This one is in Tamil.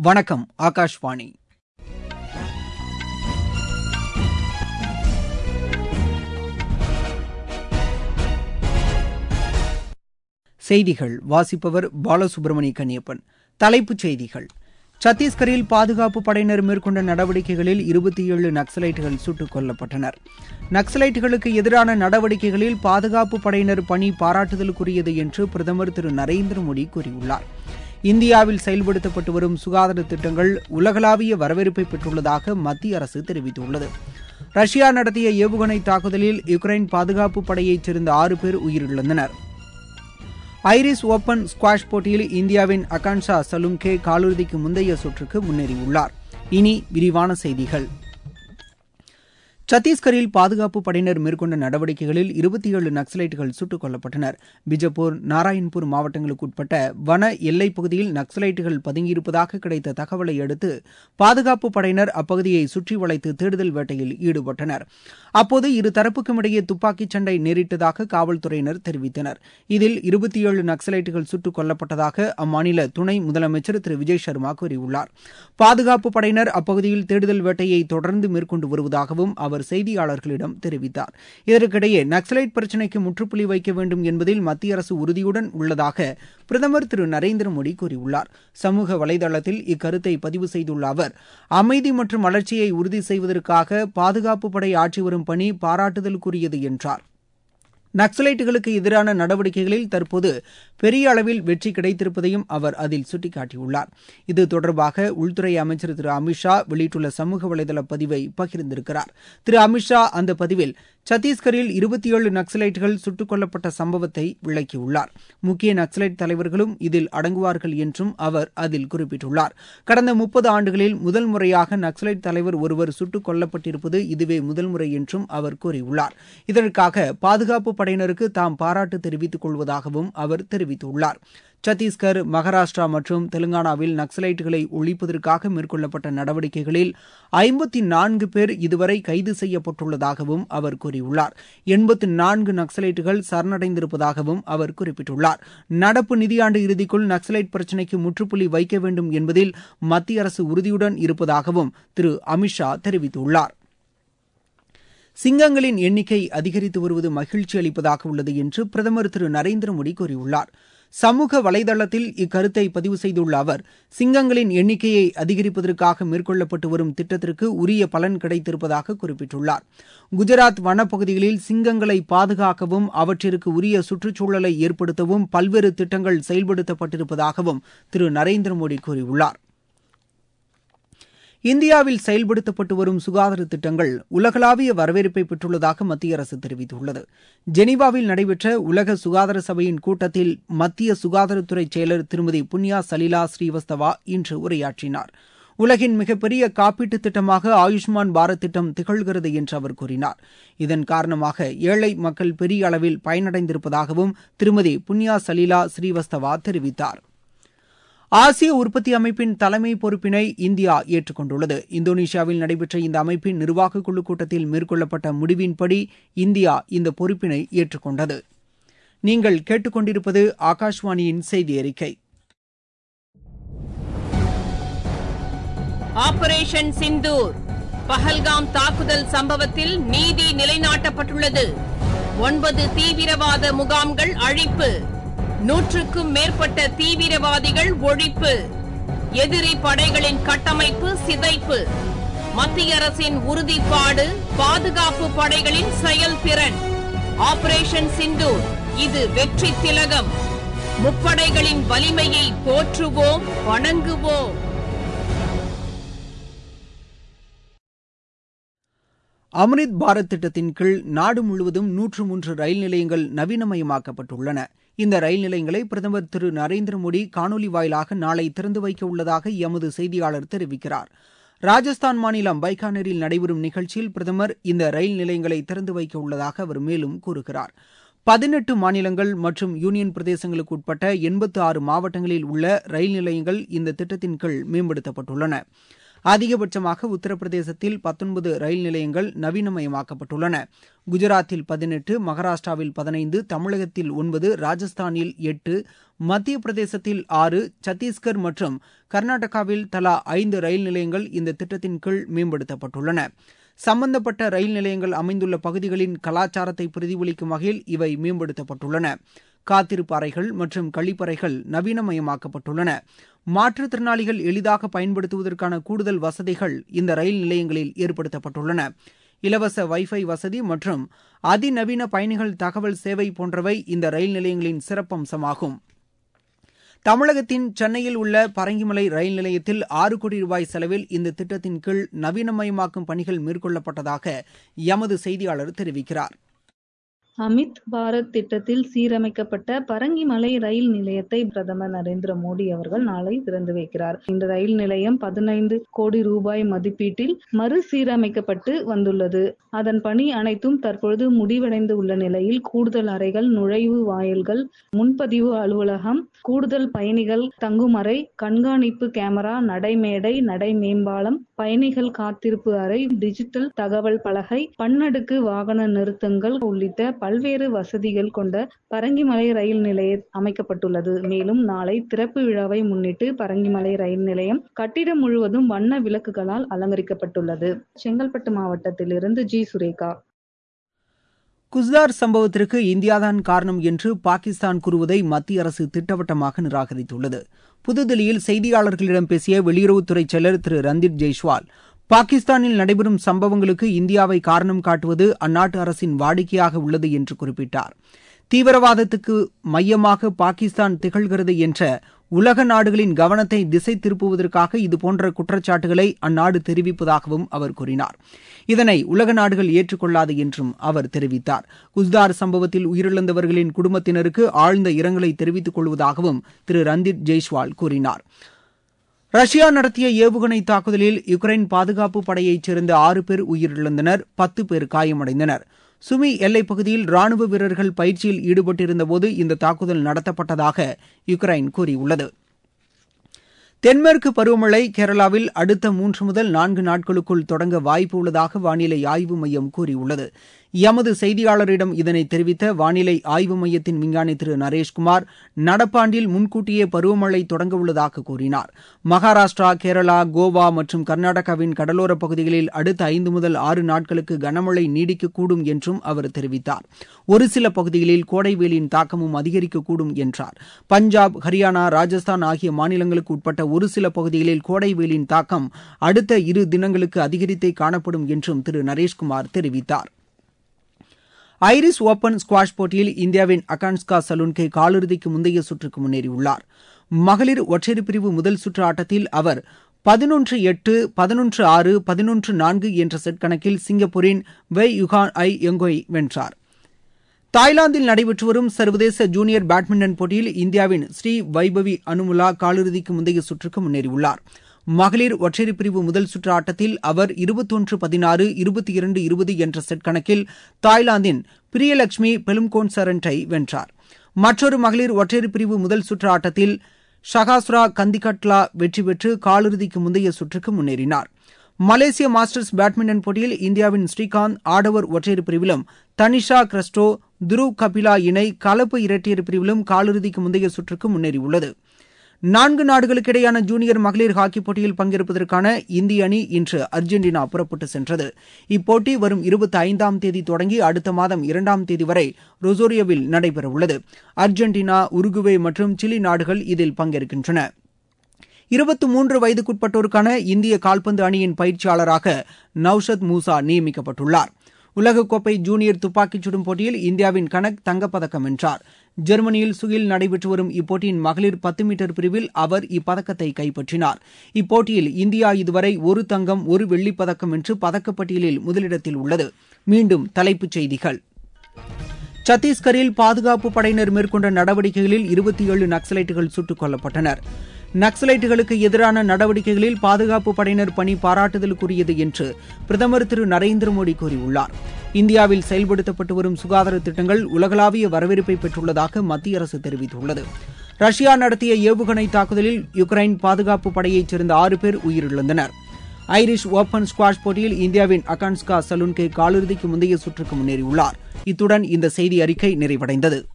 வணக்கம் ஆகாஷ்வாணி செய்திகள் வாசிப்பவர் பாலசுப்ரமணிய கன்னியப்பன் தலைப்புச் செய்திகள் சத்தீஸ்கரில் பாதுகாப்பு படையினர் மேற்கொண்ட நடவடிக்கைகளில் இருபத்தி ஏழு நக்சலைட்டுகள் சுட்டுக் கொல்லப்பட்டனர் நக்சலைட்டுகளுக்கு எதிரான நடவடிக்கைகளில் பாதுகாப்பு படையினர் பணி பாராட்டுதலுக்குரியது என்று பிரதமர் திரு நரேந்திர மோடி கூறியுள்ளார் இந்தியாவில் செயல்படுத்தப்பட்டு வரும் சுகாதார திட்டங்கள் உலகளாவிய வரவேற்பை பெற்றுள்ளதாக மத்திய அரசு தெரிவித்துள்ளது ரஷ்யா நடத்திய ஏவுகணை தாக்குதலில் யுக்ரைன் பாதுகாப்பு படையைச் சேர்ந்த ஆறு பேர் உயிரிழந்தனர் ஐரிஸ் ஓபன் ஸ்குவாஷ் போட்டியில் இந்தியாவின் அகான்ஷா சலும்கே காலிறுதிக்கு முந்தைய சுற்றுக்கு முன்னேறியுள்ளார் இனி விரிவான செய்திகள் சத்தீஸ்கரில் பாதுகாப்பு படையினர் மேற்கொண்ட நடவடிக்கைகளில் இருபத்தி ஏழு நக்சலைட்டுகள் சுட்டுக் கொல்லப்பட்டனர் பிஜப்பூர் நாராயண்பூர் மாவட்டங்களுக்கு உட்பட்ட வன எல்லைப் பகுதியில் நக்சலைட்டுகள் பதுங்கியிருப்பதாக கிடைத்த தகவலை அடுத்து பாதுகாப்பு படையினர் அப்பகுதியை சுற்றி வளைத்து தேடுதல் வேட்டையில் ஈடுபட்டனர் அப்போது இருதரப்புக்கும் இடையே துப்பாக்கிச் சண்டை நேரிட்டதாக காவல்துறையினர் தெரிவித்தனர் இதில் இருபத்தி ஏழு நக்சலைட்டுகள் சுட்டுக் கொல்லப்பட்டதாக அம்மாநில துணை முதலமைச்சர் திரு விஜய் சர்மா கூறியுள்ளார் பாதுகாப்பு படையினர் அப்பகுதியில் தேடுதல் வேட்டையை தொடர்ந்து மேற்கொண்டு வருவதாகவும் அவர் செய்தியாளர்களிடம் தெரிவித்தார் இதற்கிடையே நக்சலைட் பிரச்சினைக்கு முற்றுப்புள்ளி வைக்க வேண்டும் என்பதில் மத்திய அரசு உறுதியுடன் உள்ளதாக பிரதமர் திரு நரேந்திர மோடி கூறியுள்ளார் சமூக வலைதளத்தில் இக்கருத்தை பதிவு செய்துள்ள அவர் அமைதி மற்றும் வளர்ச்சியை உறுதி செய்வதற்காக பாதுகாப்பு படை ஆற்றி வரும் பணி பாராட்டுதலுக்குரியது என்றார் நக்சலைட்டுகளுக்கு எதிரான நடவடிக்கைகளில் தற்போது பெரிய அளவில் வெற்றி கிடைத்திருப்பதையும் அவர் அதில் சுட்டிக்காட்டியுள்ளார் இது தொடர்பாக உள்துறை அமைச்சர் திரு அமித்ஷா வெளியிட்டுள்ள சமூக வலைதள பதிவை பகிர்ந்திருக்கிறார் திரு அமித்ஷா அந்த பதிவில் சத்தீஸ்கரில் இருபத்தி ஏழு நக்சலைட்டுகள் சுட்டுக் கொல்லப்பட்ட சம்பவத்தை விளக்கியுள்ளார் முக்கிய நக்சலைட் தலைவர்களும் இதில் அடங்குவார்கள் என்றும் அவர் அதில் குறிப்பிட்டுள்ளார் கடந்த முப்பது ஆண்டுகளில் முதல் முறையாக நக்சலைட் தலைவர் ஒருவர் சுட்டுக் கொல்லப்பட்டிருப்பது இதுவே முதல் முறை என்றும் அவர் கூறியுள்ளார் இதற்காக பாதுகாப்பு படையினருக்கு தாம் பாராட்டு தெரிவித்துக் கொள்வதாகவும் அவர் தெரிவித்துள்ளார் சத்தீஸ்கர் மகாராஷ்டிரா மற்றும் தெலுங்கானாவில் நக்சலைட்டுகளை ஒழிப்பதற்காக மேற்கொள்ளப்பட்ட நடவடிக்கைகளில் ஐம்பத்தி நான்கு பேர் இதுவரை கைது செய்யப்பட்டுள்ளதாகவும் அவர் கூறியுள்ளார் எண்பத்தி நான்கு நக்சலைட்டுகள் சரணடைந்திருப்பதாகவும் அவர் குறிப்பிட்டுள்ளார் நடப்பு நிதியாண்டு இறுதிக்குள் நக்சலைட் பிரச்சினைக்கு முற்றுப்புள்ளி வைக்க வேண்டும் என்பதில் மத்திய அரசு உறுதியுடன் இருப்பதாகவும் திரு அமித்ஷா தெரிவித்துள்ளார் சிங்கங்களின் எண்ணிக்கை அதிகரித்து வருவது மகிழ்ச்சி அளிப்பதாக உள்ளது என்று பிரதமர் திரு நரேந்திர மோடி கூறியுள்ளார் சமூக வலைதளத்தில் இக்கருத்தை பதிவு செய்துள்ள அவர் சிங்கங்களின் எண்ணிக்கையை அதிகரிப்பதற்காக மேற்கொள்ளப்பட்டு வரும் திட்டத்திற்கு உரிய பலன் கிடைத்திருப்பதாக குறிப்பிட்டுள்ளார் குஜராத் வனப்பகுதிகளில் சிங்கங்களை பாதுகாக்கவும் அவற்றிற்கு உரிய சுற்றுச்சூழலை ஏற்படுத்தவும் பல்வேறு திட்டங்கள் செயல்படுத்தப்பட்டிருப்பதாகவும் திரு நரேந்திர மோடி கூறியுள்ளார் இந்தியாவில் செயல்படுத்தப்பட்டு வரும் சுகாதார திட்டங்கள் உலகளாவிய வரவேற்பை பெற்றுள்ளதாக மத்திய அரசு தெரிவித்துள்ளது ஜெனீவாவில் நடைபெற்ற உலக சுகாதார சபையின் கூட்டத்தில் மத்திய சுகாதாரத்துறை செயலர் திருமதி புண்ணியா சலீலா ஸ்ரீவஸ்தவா இன்று உரையாற்றினார் உலகின் மிகப்பெரிய காப்பீட்டு திட்டமாக ஆயுஷ்மான் பாரத் திட்டம் திகழ்கிறது என்று அவர் கூறினார் இதன் காரணமாக ஏழை மக்கள் பெரிய அளவில் பயனடைந்திருப்பதாகவும் திருமதி புண்ணியா சலீலா ஸ்ரீவஸ்தவா தெரிவித்தார் ஆசிய உற்பத்தி அமைப்பின் தலைமை பொறுப்பினை இந்தியா ஏற்றுக்கொண்டுள்ளது இந்தோனேஷியாவில் நடைபெற்ற இந்த அமைப்பின் நிர்வாக குழு கூட்டத்தில் மேற்கொள்ளப்பட்ட முடிவின்படி இந்தியா இந்த பொறுப்பினை ஏற்றுக்கொண்டது நீங்கள் கேட்டுக்கொண்டிருப்பது ஆகாஷ்வாணியின் செய்தி அறிக்கை ஆபரேஷன் சிந்தூர் பஹல்காம் தாக்குதல் சம்பவத்தில் நீதி நிலைநாட்டப்பட்டுள்ளது ஒன்பது தீவிரவாத முகாம்கள் அழிப்பு நூற்றுக்கும் மேற்பட்ட தீவிரவாதிகள் ஒழிப்பு எதிரி படைகளின் கட்டமைப்பு சிதைப்பு மத்திய அரசின் உறுதிப்பாடு பாதுகாப்பு படைகளின் செயல்திறன் ஆபரேஷன் சிந்தூர் இது வெற்றி திலகம் முப்படைகளின் வலிமையை போற்றுவோம் வணங்குவோம் அம்ரித் பாரத் திட்டத்தின் கீழ் நாடு முழுவதும் நூற்று மூன்று ரயில் நிலையங்கள் நவீனமயமாக்கப்பட்டுள்ளன இந்த ரயில் நிலையங்களை பிரதமர் திரு நரேந்திர மோடி காணொலி வாயிலாக நாளை திறந்து வைக்க உள்ளதாக எமது செய்தியாளர் தெரிவிக்கிறார் ராஜஸ்தான் மாநிலம் பைக்கானரில் நடைபெறும் நிகழ்ச்சியில் பிரதமர் இந்த ரயில் நிலையங்களை திறந்து வைக்க உள்ளதாக அவர் மேலும் கூறுகிறார் பதினெட்டு மாநிலங்கள் மற்றும் யூனியன் பிரதேசங்களுக்கு உட்பட்ட எண்பத்து ஆறு மாவட்டங்களில் உள்ள ரயில் நிலையங்கள் இந்த திட்டத்தின் கீழ் மேம்படுத்தப்பட்டுள்ளன அதிகபட்சமாக உத்தரப்பிரதேசத்தில் பத்தொன்பது ரயில் நிலையங்கள் நவீனமயமாக்கப்பட்டுள்ளன குஜராத்தில் பதினெட்டு மகாராஷ்டிராவில் பதினைந்து தமிழகத்தில் ஒன்பது ராஜஸ்தானில் எட்டு மத்திய பிரதேசத்தில் ஆறு சத்தீஸ்கர் மற்றும் கர்நாடகாவில் தலா ஐந்து ரயில் நிலையங்கள் இந்த திட்டத்தின் கீழ் மேம்படுத்தப்பட்டுள்ளன சம்பந்தப்பட்ட ரயில் நிலையங்கள் அமைந்துள்ள பகுதிகளின் கலாச்சாரத்தை பிரதிபலிக்கும் வகையில் இவை மேம்படுத்தப்பட்டுள்ளன காத்திருப்பு அறைகள் மற்றும் கழிப்பறைகள் நவீனமயமாக்கப்பட்டுள்ளன மாற்றுத்திறனாளிகள் எளிதாக பயன்படுத்துவதற்கான கூடுதல் வசதிகள் இந்த ரயில் நிலையங்களில் ஏற்படுத்தப்பட்டுள்ளன இலவச வைஃபை வசதி மற்றும் அதிநவீன பயணிகள் தகவல் சேவை போன்றவை இந்த ரயில் நிலையங்களின் சிறப்பம்சமாகும் தமிழகத்தின் சென்னையில் உள்ள பரங்கிமலை ரயில் நிலையத்தில் ஆறு கோடி ரூபாய் செலவில் இந்த திட்டத்தின் கீழ் நவீனமயமாக்கும் பணிகள் மேற்கொள்ளப்பட்டதாக எமது செய்தியாளர் தெரிவிக்கிறார் அமித் பாரத் திட்டத்தில் சீரமைக்கப்பட்ட பரங்கிமலை ரயில் நிலையத்தை பிரதமர் நரேந்திர மோடி அவர்கள் நாளை திறந்து வைக்கிறார் இந்த ரயில் நிலையம் பதினைந்து கோடி ரூபாய் மதிப்பீட்டில் மறுசீரமைக்கப்பட்டு வந்துள்ளது அதன் பணி அனைத்தும் தற்பொழுது முடிவடைந்து உள்ள நிலையில் கூடுதல் அறைகள் நுழைவு வாயில்கள் முன்பதிவு அலுவலகம் கூடுதல் பயணிகள் தங்கும் அறை கண்காணிப்பு கேமரா நடைமேடை நடை மேம்பாலம் பயணிகள் காத்திருப்பு அறை டிஜிட்டல் தகவல் பலகை பன்னடுக்கு வாகன நிறுத்தங்கள் உள்ளிட்ட பல்வேறு வசதிகள் கொண்ட பரங்கிமலை ரயில் நிலையம் அமைக்கப்பட்டுள்ளது மேலும் நாளை திறப்பு விழாவை முன்னிட்டு பரங்கிமலை ரயில் நிலையம் கட்டிடம் முழுவதும் வண்ண விளக்குகளால் அலங்கரிக்கப்பட்டுள்ளது செங்கல்பட்டு மாவட்டத்திலிருந்து ஜி சுரேகா குஸ்தார் சம்பவத்திற்கு இந்தியாதான் காரணம் என்று பாகிஸ்தான் கூறுவதை மத்திய அரசு திட்டவட்டமாக நிராகரித்துள்ளது புதுதில்லியில் செய்தியாளர்களிடம் பேசிய வெளியுறவுத்துறை செயலர் திரு ரந்தீப் ஜெய்ஸ்வால் பாகிஸ்தானில் நடைபெறும் சம்பவங்களுக்கு இந்தியாவை காரணம் காட்டுவது அந்நாட்டு அரசின் வாடிக்கையாக உள்ளது என்று குறிப்பிட்டார் தீவிரவாதத்துக்கு மையமாக பாகிஸ்தான் திகழ்கிறது என்ற உலக நாடுகளின் கவனத்தை திசை திருப்புவதற்காக இதுபோன்ற குற்றச்சாட்டுகளை அந்நாடு தெரிவிப்பதாகவும் அவர் கூறினார் இதனை உலக நாடுகள் ஏற்றுக்கொள்ளாது என்றும் அவர் தெரிவித்தார் குஸ்தார் சம்பவத்தில் உயிரிழந்தவர்களின் குடும்பத்தினருக்கு ஆழ்ந்த இரங்கலை தெரிவித்துக் கொள்வதாகவும் திரு ரந்தீப் ஜெய்ஸ்வால் கூறினார் ரஷ்யா நடத்திய ஏவுகணை தாக்குதலில் யுக்ரைன் பாதுகாப்பு படையைச் சேர்ந்த ஆறு பேர் உயிரிழந்தனர் பத்து பேர் காயமடைந்தனர் சுமி எல்லைப் பகுதியில் ராணுவ வீரர்கள் பயிற்சியில் ஈடுபட்டிருந்தபோது இந்த தாக்குதல் நடத்தப்பட்டதாக யுக்ரைன் கூறியுள்ளது தென்மேற்கு பருவமழை கேரளாவில் அடுத்த மூன்று முதல் நான்கு நாட்களுக்குள் தொடங்க வாய்ப்பு உள்ளதாக வானிலை ஆய்வு மையம் கூறியுள்ளது எமது செய்தியாளரிடம் இதனை தெரிவித்த வானிலை ஆய்வு மையத்தின் விஞ்ஞானி திரு நரேஷ்குமார் நடப்பாண்டில் முன்கூட்டியே பருவமழை தொடங்க உள்ளதாக கூறினார் மகாராஷ்டிரா கேரளா கோவா மற்றும் கர்நாடகாவின் கடலோரப் பகுதிகளில் அடுத்த ஐந்து முதல் ஆறு நாட்களுக்கு கனமழை நீடிக்கக்கூடும் என்றும் அவர் தெரிவித்தார் ஒரு சில பகுதிகளில் கோடை வெயிலின் தாக்கமும் அதிகரிக்கக்கூடும் என்றார் பஞ்சாப் ஹரியானா ராஜஸ்தான் ஆகிய மாநிலங்களுக்கு உட்பட்ட ஒரு சில பகுதிகளில் கோடை வெயிலின் தாக்கம் அடுத்த இரு தினங்களுக்கு அதிகரித்தே காணப்படும் என்றும் திரு நரேஷ்குமார் தெரிவித்தார் ஐரிஸ் ஓபன் ஸ்குவாஷ் போட்டியில் இந்தியாவின் அகான்ஸ்கா சலுன்கே காலிறுதிக்கு முந்தைய சுற்றுக்கு முன்னேறியுள்ளார் மகளிர் ஒற்றையர் பிரிவு முதல் சுற்று ஆட்டத்தில் அவர் பதினொன்று எட்டு பதினொன்று ஆறு பதினொன்று நான்கு என்ற செட் கணக்கில் சிங்கப்பூரின் வெய் யுகான் ஐ எங்கோய் வென்றார் தாய்லாந்தில் நடைபெற்று வரும் சர்வதேச ஜூனியர் பேட்மிண்டன் போட்டியில் இந்தியாவின் ஸ்ரீ வைபவி அனுமுலா காலிறுதிக்கு முந்தைய சுற்றுக்கு முன்னேறியுள்ளார் மகளிர் ஒற்றையர் பிரிவு முதல் சுற்று ஆட்டத்தில் அவர் இருபத்தொன்று பதினாறு இருபத்தி இரண்டு இருபது என்ற செட் கணக்கில் தாய்லாந்தின் பிரியலட்சுமி பெலும்கோன் சரண்டை வென்றார் மற்றொரு மகளிர் ஒற்றையர் பிரிவு முதல் சுற்று ஆட்டத்தில் ஷகாஸ்ரா கந்திகட்லா வெற்றி பெற்று காலிறுதிக்கு முந்தைய சுற்றுக்கு முன்னேறினார் மலேசிய மாஸ்டர்ஸ் பேட்மிண்டன் போட்டியில் இந்தியாவின் ஸ்ரீகாந்த் ஆடவர் ஒற்றையர் பிரிவிலும் தனிஷா கிறிஸ்டோ துருவ் கபிலா இணை கலப்பு இரட்டையர் பிரிவிலும் காலிறுதிக்கு முந்தைய சுற்றுக்கு முன்னேறியுள்ளது நான்கு நாடுகளுக்கிடையான ஜூனியர் மகளிர் ஹாக்கி போட்டியில் பங்கேற்பதற்கான இந்திய அணி இன்று அர்ஜென்டினா புறப்பட்டு சென்றது இப்போட்டி வரும் இருபத்தி ஐந்தாம் தேதி தொடங்கி அடுத்த மாதம் இரண்டாம் தேதி வரை ரொசோரியோவில் நடைபெறவுள்ளது அர்ஜென்டினா உருகுவே மற்றும் சிலி நாடுகள் இதில் பங்கேற்கின்றன இருபத்தி மூன்று வயதுக்குட்பட்டோருக்கான இந்திய கால்பந்து அணியின் பயிற்சியாளராக நவ்ஷத் மூசா நியமிக்கப்பட்டுள்ளார் உலகக்கோப்பை ஜூனியர் துப்பாக்கிச் சுடும் போட்டியில் இந்தியாவின் கனக் தங்கப்பதக்கம் வென்றார் ஜெர்மனியில் சுகில் நடைபெற்று வரும் இப்போட்டியின் மகளிர் பத்து மீட்டர் பிரிவில் அவர் இப்பதக்கத்தை கைப்பற்றினார் இப்போட்டியில் இந்தியா இதுவரை ஒரு தங்கம் ஒரு வெள்ளிப் பதக்கம் வென்று பதக்கப்பட்டியலில் முதலிடத்தில் உள்ளது மீண்டும் தலைப்புச் செய்திகள் சத்தீஸ்கரில் பாதுகாப்பு படையினர் மேற்கொண்ட நடவடிக்கைகளில் இருபத்தி ஏழு நக்சலைட்டுகள் சுட்டுக் கொல்லப்பட்டனர் நக்சலைட்டுகளுக்கு எதிரான நடவடிக்கைகளில் பாதுகாப்பு படையினர் பணி பாராட்டுதலுக்குரியது என்று பிரதமர் திரு நரேந்திர மோடி கூறியுள்ளார் இந்தியாவில் செயல்படுத்தப்பட்டு வரும் சுகாதார திட்டங்கள் உலகளாவிய வரவேற்பை பெற்றுள்ளதாக மத்திய அரசு தெரிவித்துள்ளது ரஷ்யா நடத்திய ஏவுகணை தாக்குதலில் யுக்ரைன் பாதுகாப்பு படையைச் சேர்ந்த ஆறு பேர் உயிரிழந்தனர் ஐரிஷ் ஓபன் ஸ்குவாஷ் போட்டியில் இந்தியாவின் அகான்ஸ்கா சலுன்கே காலிறுதிக்கு முந்தைய சுற்றுக்கு முன்னேறியுள்ளார் இத்துடன் இந்த செய்தி அறிக்கை நிறைவடைந்தது